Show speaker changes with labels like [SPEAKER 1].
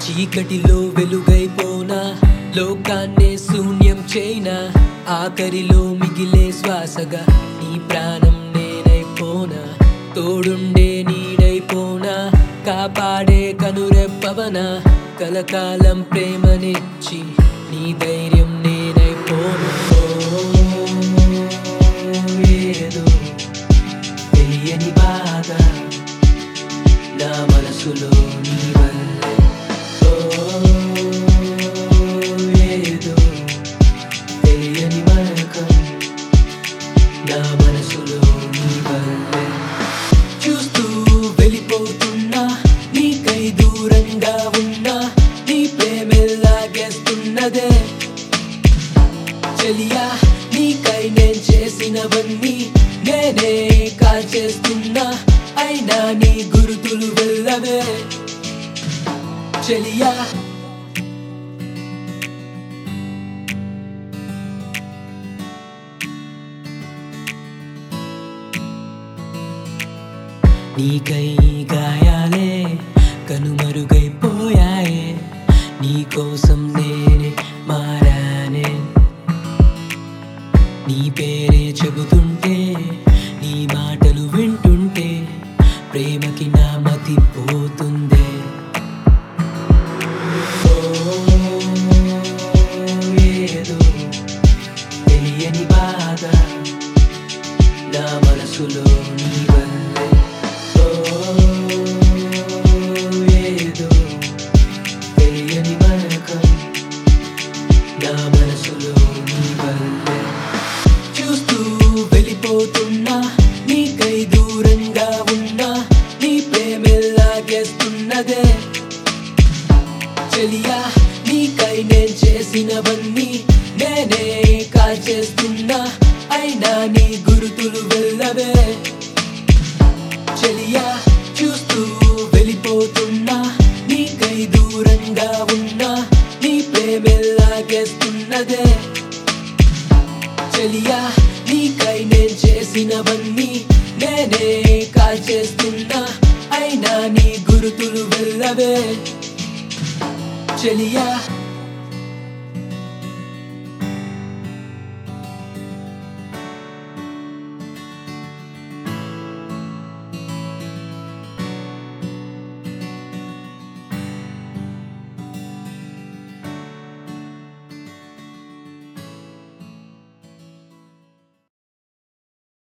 [SPEAKER 1] చీకటిలో వెలుగైపోనా లోకాన్నే శూన్యం చైనా ఆఖరిలో మిగిలే శ్వాసగా నీ ప్రాణం నేనైపోనా తోడుండే నీడైపోనా కాపాడే కనురెప్పవనా కలకాలం ప్రేమనిచ్చి నీ ధైర్యం నేనైపోనా ఏదో తెలియని బాధ నా మనసులో నీ వల్లే ఓ ఏదో తెలియని మరకం నా మనసులో నీ వల్లే చూస్తూ వెళ్ళిపోతున్నా నీకై దూరంగా ఉన్నా నీ ప్రేమెల్లాగేస్తున్నదే చెలియా నీకై నేను చేసినవన్నీ నేనే కాల్చేస్తున్నా అయినా నీ గురుతులు వెళ్ళవే చెలియా నీకై గాయాలే కనుమరుగైపోయాయే నీకోసం నేనే మారానే నీ పేరే చెబుతుంటే నీ మాటలు వింటుంటే ప్రేమకి నా మతి పోతుందే ఓ, ఏదో తెలియని బాధ నా మనసులో నీ వల్లే ఓ, ఏదో తెలియని మరకం నా మనసులో నీ వల్లే చూస్తూ వెళ్ళిపోతున్నా నీకై దూరంగా ఉన్నా నీ ప్రేమెల్లాగేస్తున్నదే చెలియా నీకై నేను చేసినవన్నీ నేనే కాల్చేస్తున్నా అయినా నీ గురుతులు వెళ్ళవే చెలియా చూస్తూ వెళ్ళిపోతున్నా నీకై దూరంగా ఉన్నా నీ ప్రేమెల్లాగేస్తున్నదే చెలియా నీకై నేను చేసినవన్నీ నేనే కాల్చేస్తున్నా అయినా నీ గురుతులు వెళ్ళవే చెలియా